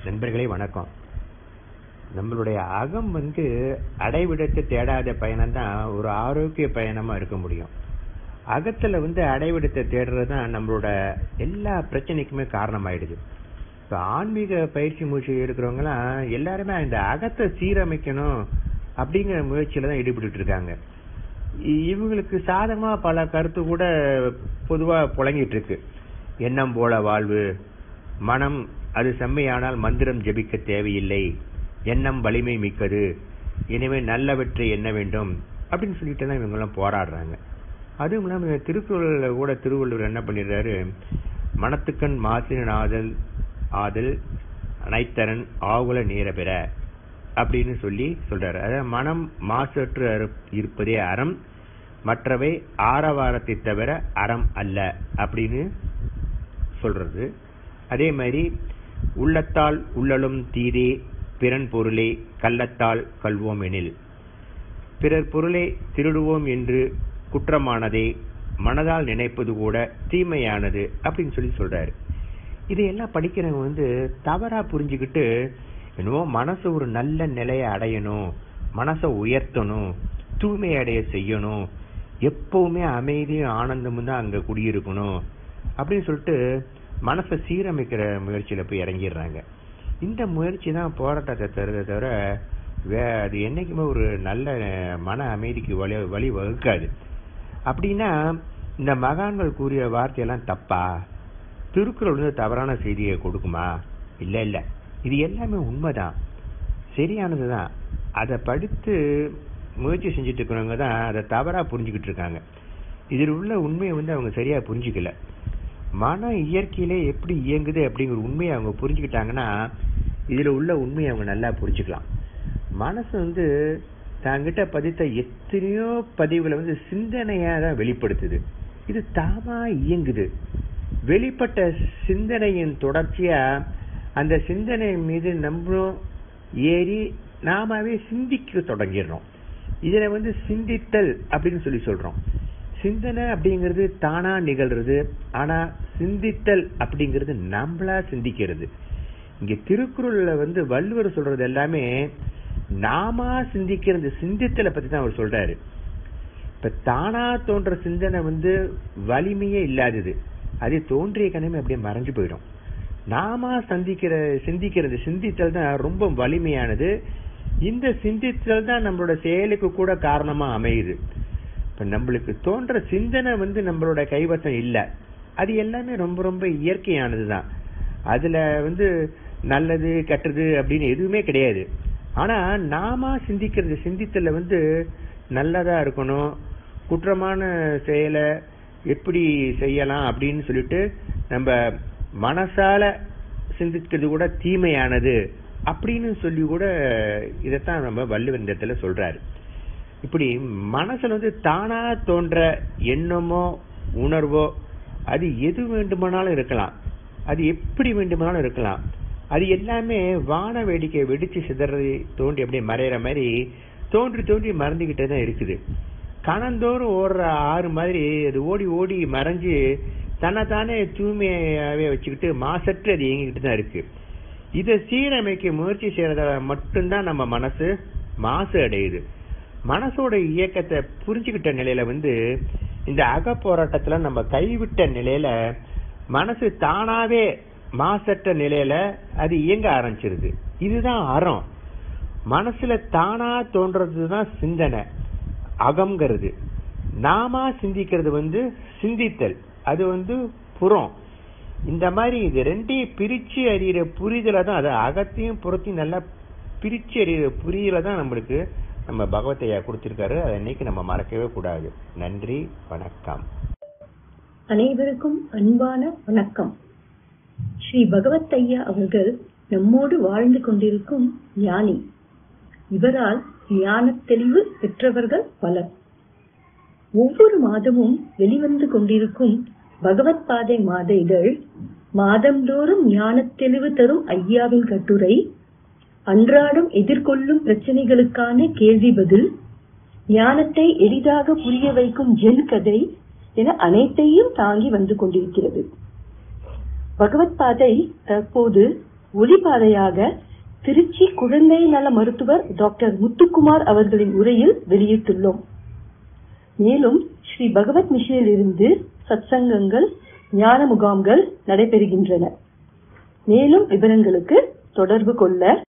நண்பர்களே வணக்கம் நம்மளுடைய அகம் வந்து அடைவிடத்தை தேடாத பயணம் தான் ஒரு ஆரோக்கிய பயணமா இருக்க முடியும் அகத்துல வந்து அடைவிடத்தை தேடுறது தான் நம்மளோட எல்லா பிரச்சனைக்குமே காரணமாயிடுது இப்போ ஆன்மீக பயிற்சி முயற்சி இருக்கிறவங்கலாம் எல்லாருமே இந்த அகத்தை சீரமைக்கணும் அப்படிங்கிற முயற்சியில தான் ஈடுபட்டு இருக்காங்க இ- இவங்களுக்கு சாதகமா பல கருத்து கூட பொதுவா புழங்கிட்டு இருக்கு எண்ணம் போல வாழ்வு மனம் அது செம்மையானால் மந்திரம் ஜெபிக்க தேவையில்லை எண்ணம் வலிமை மிக்கது எனவே நல்லவற்றை எண்ண வேண்டும் அப்படின்னு சொல்லிட்டு தான் இவங்க எல்லாம் போராடுறாங்க அதுவும் இல்லாம திருக்குறள்ல கூட திருவள்ளுவர் என்ன பண்ணிடுறாரு மனத்துக்கண் மாசின் ஆதல் ஆதல் அனைத்தரன் ஆகுல நேர பெற அப்படின்னு சொல்லி சொல்றாரு அதாவது மனம் மாசற்று அறு- இருப்பதே அறம் மற்றவை ஆரவாரத்தை தவிர அறம் அல்ல அப்படின்னு சொல்றது அதே மாதிரி உள்ளத்தால் உள்ளலும் தீரே பிறன் பொருளே கள்ளத்தால் கல்வோம் எனில் பிறர் பொருளை திருடுவோம் என்று குற்றமானதே மனதால் நினைப்பது கூட தீமையானது அப்படின்னு சொல்லி சொல்றாரு இதையெல்லாம் படிக்கிறவங்க வந்து தவறா புரிஞ்சுக்கிட்டு என்னவோ மனசு ஒரு நல்ல நிலையை அடையணும் மனசை உயர்த்தணும் தூய்மை அடைய செய்யணும் எப்பவுமே அமைதியும் ஆனந்தமும் தான் அங்க குடியிருக்கணும் அப்படின்னு சொல்லிட்டு மனசை சீரமைக்கிற முயற்சியில போய் இறங்கிடுறாங்க இந்த முயற்சி தான் போராட்டத்தை தருதே தவிர வே அது என்னைக்குமே ஒரு நல்ல மன அமைதிக்கு வழி வழி வகுக்காது அப்படின்னா இந்த மகான்கள் கூறிய வார்த்தையெல்லாம் தப்பா திருக்குறள் வந்து தவறான செய்தியை கொடுக்குமா இல்ல இல்ல இது எல்லாமே உண்மைதான் சரியானதுதான் அதை படித்து முயற்சி செஞ்சுட்டு இருக்கிறவங்க தான் அதை தவறா புரிஞ்சுக்கிட்டு இருக்காங்க இதில் உள்ள உண்மையை வந்து அவங்க சரியா புரிஞ்சுக்கல மன இயற்கையிலே எப்படி இயங்குது அப்படிங்கிற உண்மையை அவங்க புரிஞ்சுக்கிட்டாங்கன்னா இதுல உள்ள உண்மையை அவங்க நல்லா புரிஞ்சுக்கலாம் மனசு வந்து தாங்கிட்ட பதித்த எத்தனையோ பதிவுல வந்து சிந்தனையா தான் வெளிப்படுத்துது இது தாமா இயங்குது வெளிப்பட்ட சிந்தனையின் தொடர்ச்சியா அந்த சிந்தனை மீது நம்மளும் ஏறி நாமாவே சிந்திக்க தொடங்கிடுறோம் இதுல வந்து சிந்தித்தல் அப்படின்னு சொல்லி சொல்றோம் சிந்தனை அப்படிங்கிறது தானா நிகழ்றது ஆனா சிந்தித்தல் அப்படிங்கிறது நம்மளா சிந்திக்கிறது இங்க திருக்குறள்ல வந்து வள்ளுவர் சொல்றது எல்லாமே நாமா சிந்திக்கிறது சிந்தித்தலை பத்தி தான் அவர் சொல்றாரு இப்ப தானா தோன்ற சிந்தனை வந்து வலிமையே இல்லாதது அது தோன்றிய கணமே அப்படியே மறைஞ்சு போயிடும் நாம சந்திக்கிற சிந்திக்கிறது சிந்தித்தல் தான் ரொம்ப வலிமையானது இந்த சிந்தித்தல் தான் நம்மளோட செயலுக்கு கூட காரணமா அமையுது இப்ப நம்மளுக்கு தோன்ற சிந்தனை வந்து நம்மளோட கைவசம் இல்ல அது எல்லாமே ரொம்ப ரொம்ப இயற்கையானது தான் அதுல வந்து நல்லது கெட்டது அப்படின்னு எதுவுமே கிடையாது ஆனா நாம சிந்திக்கிறது சிந்தித்தல வந்து நல்லதா இருக்கணும் குற்றமான செயலை எப்படி செய்யலாம் அப்படின்னு சொல்லிட்டு நம்ம மனசால சிந்திக்கிறது கூட தீமையானது அப்படின்னு சொல்லி கூட இதைத்தான் நம்ம வள்ளுவர் இந்த இடத்துல சொல்றாரு இப்படி மனசுல வந்து தானா தோன்ற எண்ணமோ உணர்வோ அது எது வேண்டுமானாலும் இருக்கலாம் அது எப்படி வேண்டுமானாலும் இருக்கலாம் அது எல்லாமே வான வேடிக்கை வெடிச்சு சிதறி தோண்டி அப்படியே மறையிற மாதிரி தோன்றி தோன்றி மறந்துகிட்டே தான் இருக்குது கணந்தோறும் ஓடுற ஆறு மாதிரி அது ஓடி ஓடி மறைஞ்சு தன்னைத்தானே தூய்மையாவே வச்சுக்கிட்டு மாசற்று அது இயங்கிக்கிட்டு தான் இருக்கு இதை சீரமைக்க முயற்சி செய்யறதால மட்டும்தான் நம்ம மனசு மாசு அடையுது மனசோட இயக்கத்தை புரிஞ்சுக்கிட்ட நிலையில வந்து இந்த அக போராட்டத்துல நம்ம கைவிட்ட நிலையில மனசு தானாவே மாசற்ற நிலையில அது இயங்க ஆரம்பிச்சிருது இதுதான் அறம் மனசுல தானா தோன்றதுதான் சிந்தனை அகம்ங்கிறது நாமா சிந்திக்கிறது வந்து சிந்தித்தல் அது வந்து புறம் இந்த மாதிரி இது ரெண்டையும் பிரிச்சு அறிகிற புரிதல தான் அது அகத்தையும் புறத்தையும் நல்லா பிரிச்சு அறிகிற புரியல தான் நம்மளுக்கு நம்ம பகவத்தையா கொடுத்திருக்காரு அதை இன்னைக்கு நம்ம மறக்கவே கூடாது நன்றி வணக்கம் அனைவருக்கும் அன்பான வணக்கம் ஸ்ரீ பகவத் ஐயா அவர்கள் நம்மோடு வாழ்ந்து கொண்டிருக்கும் ஞானி இவரால் ஞானத் தெளிவு பெற்றவர்கள் பலர் ஒவ்வொரு மாதமும் வெளிவந்து கொண்டிருக்கும் பகவத் பாதை மாத இதழ் மாதந்தோறும் ஞானத் தெளிவு தரும் ஐயாவின் கட்டுரை அன்றாடம் எதிர்கொள்ளும் பிரச்சனைகளுக்கான கேள்வி பதில் ஞானத்தை எளிதாக புரிய வைக்கும் ஜென் கதை என அனைத்தையும் தாங்கி வந்து கொண்டிருக்கிறது பகவத் பாதை தற்போது ஒளிபாதையாக திருச்சி குழந்தை நல மருத்துவர் டாக்டர் முத்துக்குமார் அவர்களின் உரையில் வெளியிட்டுள்ளோம் மேலும் ஸ்ரீ பகவத் மிஷனில் இருந்து சத்சங்கங்கள் ஞான முகாம்கள் நடைபெறுகின்றன மேலும் விவரங்களுக்கு தொடர்பு கொள்ள